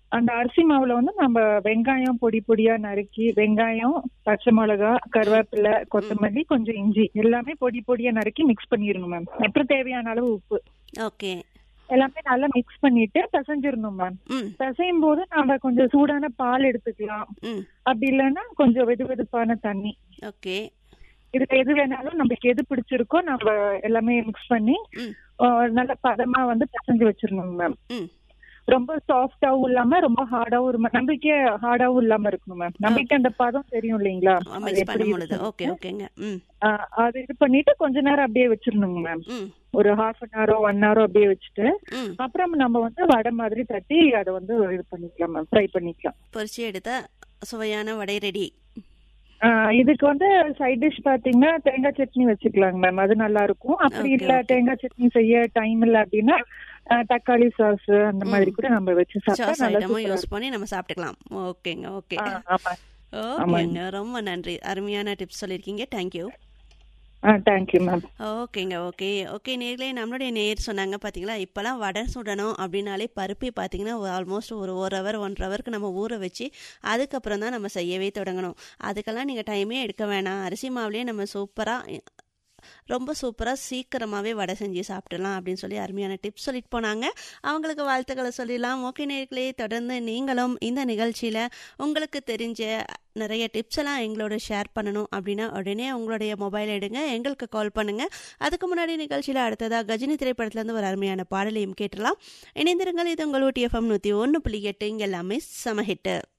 அந்த அரிசி மாவுல வந்து நம்ம வெங்காயம் பொடி பொடியா நறுக்கி வெங்காயம் பச்சை மிளகா கருவேப்பிலை கொத்தமல்லி கொஞ்சம் இஞ்சி எல்லாமே பொடி பொடியா நறுக்கி மிக்ஸ் பண்ணிடணும் மேம் அப்புறம் தேவையான அளவு உப்பு ஓகே எல்லாமே நல்லா மிக்ஸ் பண்ணிட்டு பிசைஞ்சிடணும் மேம் ம் பிசையும் போது நம்ம கொஞ்சம் சூடான பால் எடுத்துக்கலாம் ம் அப்படி இல்லைன்னா கொஞ்சம் வெது வெதுப்பான தண்ணி ஓகே இதுல எது வேணாலும் நம்மளுக்கு எது பிடிச்சிருக்கோ நம்ம எல்லாமே மிக்ஸ் பண்ணி ம் ஆஹ் நல்ல பதமா வந்து பிசைஞ்சு வச்சிடணும் மேம் ம் ரொம்ப சாஃப்டாவும் இல்லாம ரொம்ப ஹார்டாவும் இருமா நம்பிக்கை ஹார்டாவும் இல்லாம இருக்கணும் மேம் நம்பிக்கை அந்த பதம் தெரியும் இல்லைங்களா அது மிக்ஸ் எப்படி பண்ணும் பொழுது இருக்குன்னு. ஓகே ஓகேங்க ம் ஆஹ் அது இது பண்ணிட்டு கொஞ்ச நேரம் அப்படியே வச்சிடணுங்க மேம் ம் ஒரு ஹாஃப் அன் ஹவரோ ஒன் ஹவரோ அப்படியே வச்சுட்டு ம் அப்புறம் நம்ம வந்து வடை மாதிரி தட்டி அதை வந்து இது பண்ணிக்கலாம் மேம் ஃப்ரை பண்ணிக்கலாம் பொரிச்சு எடுத்த சுவையான வடை ரெடி ஆஹ் இதுக்கு வந்து சைட் டிஷ் பாத்தீங்கன்னா தேங்காய் சட்னி வச்சுக்கலாங்க மேம் அது நல்லா இருக்கும் அப்படி Okay, இல்ல okay. தேங்காய் சட்னி செய்ய டைம் இல்ல அப்படின்னா ஆஹ் தக்காளி சாஸ் அந்த மாதிரி கூட நம்ம வச்சு சாப்பிட்டா சாஸ் நல்லா ஐட்டமும் சூப்பரா யூஸ் பண்ணி நம்ம சாப்பிட்டுக்கலாம் ஓகேங்க ஓகே இருக்கும். ஆஹ் ஆமா ஓகேங்க ரொம்ப நன்றி அருமையான டிப்ஸ் சொல்லியிருக்கீங்க தேங்க்யூ ஆ தேங்க்யூ மேம் ஓகேங்க ஓகே ஓகே நேர்களே நம்மளுடைய நேர் சொன்னாங்க பார்த்தீங்களா இப்போலாம் வடை சுடணும் அப்படின்னாலே பருப்பை பார்த்தீங்கன்னா ஆல்மோஸ்ட் ஒரு ஒரு ஹவர் ஒன்றரை ஹவருக்கு நம்ம ஊற வச்சு அதுக்கப்புறம் தான் நம்ம செய்யவே தொடங்கணும் அதுக்கெல்லாம் நீங்கள் டைமே எடுக்க வேணாம் அரிசி மாவுலேயே நம்ம சூப்பராக ரொம்ப சூப்பராக சீக்கிரமாகவே வடை செஞ்சு சாப்பிடலாம் அப்படின்னு சொல்லி அருமையான டிப்ஸ் சொல்லிட்டு போனாங்க அவங்களுக்கு வாழ்த்துக்களை சொல்லிடலாம் ஓகே நேர்களே தொடர்ந்து நீங்களும் இந்த நிகழ்ச்சியில் உங்களுக்கு தெரிஞ்ச நிறைய டிப்ஸ் எல்லாம் எங்களோட ஷேர் பண்ணணும் அப்படின்னா உடனே உங்களுடைய மொபைல் எடுங்க எங்களுக்கு கால் பண்ணுங்க அதுக்கு முன்னாடி நிகழ்ச்சியில் அடுத்ததாக கஜினி திரைப்படத்துலேருந்து ஒரு அருமையான பாடலையும் கேட்டலாம் இணைந்திருங்கள் இது உங்கள் ஊட்டி எஃப்எம் நூற்றி ஒன்று புள்ளி எட்டு இங்கே எல்லாமே சமஹிட்டு